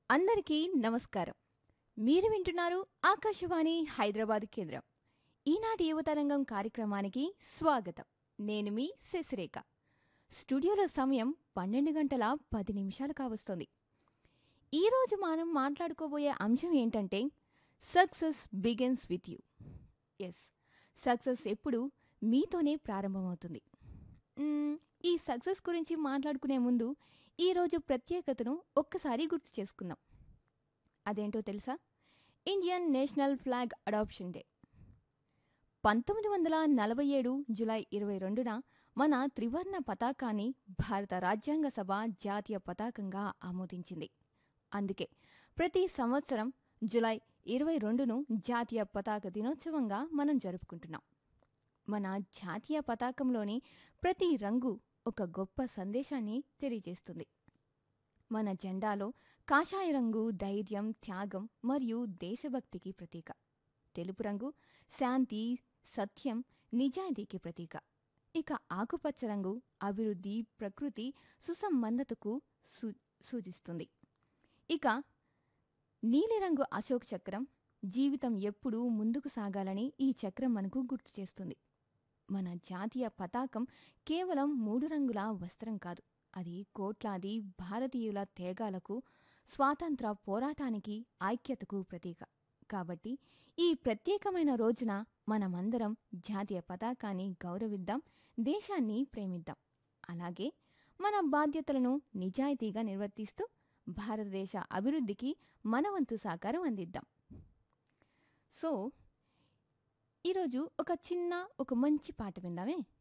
అందరికీ నమస్కారం మీరు వింటున్నారు ఆకాశవాణి హైదరాబాద్ కేంద్రం ఈనాటి యువతరంగం కార్యక్రమానికి స్వాగతం నేను మీ శశిరేఖ స్టూడియోలో సమయం పన్నెండు గంటల పది నిమిషాలు కావస్తోంది ఈరోజు మనం మాట్లాడుకోబోయే అంశం ఏంటంటే success begins with us success ఎప్పుడు మీతోనే ప్రారంభమవుతుంది మ్మ్, ఈ సక్సెస్ గురించి మాట్లాడుకునే ముందు ఈరోజు ప్రత్యేకతను ఒక్కసారి గుర్తు చేసుకుందాం అదేంటో తెలుసా Indian national flag adoption day పంతొమ్మిది వందల నలభై ఏడు జులై ఇరవై రెండున మన త్రివర్ణ పతాకాన్ని భారత రాజ్యాంగ సభ జాతీయ పతాకంగా ఆమోదించింది అందుకే ప్రతి సంవత్సరం జులై ఇరవై రెండును జాతీయ పతాక దినోత్సవంగా మనం జరుపుకుంటున్నాం మన జాతీయ పతాకంలోని ప్రతి రంగు ఒక గొప్ప సందేశాన్ని తెలియజేస్తుంది మన జెండాలో కాషాయ రంగు ధైర్యం త్యాగం మరియు దేశభక్తికి ప్రతీక తెలుపు రంగు శాంతి సత్యం నిజాయితీకి ప్రతీక ఇక ఆకుపచ్చ రంగు అభివృద్ధి ప్రకృతి సుసంబంధతకు సూ సూచిస్తుంది ఇక నీలిరంగు అశోక్ చక్రం జీవితం ఎప్పుడూ ముందుకు సాగాలని ఈ చక్రం మనకు గుర్తు చేస్తుంది మన జాతీయ పతాకం కేవలం మూడు రంగుల వస్త్రం కాదు అది కోట్లాది భారతీయుల త్యాగాలకు స్వాతంత్ర పోరాటానికి ఐక్యతకు ప్రతీక కాబట్టి ఈ ప్రత్యేకమైన రోజున మనమందరం జాతీయ పతాకాన్ని గౌరవిద్దాం దేశాన్ని ప్రేమిద్దాం అలాగే మన బాధ్యతలను నిజాయితీగా నిర్వర్తిస్తూ భారతదేశ అభివృద్ధికి మన వంతు సహకారం అందిద్దాం సో ఈరోజు ఒక చిన్న ఒక మంచి పాట విందామే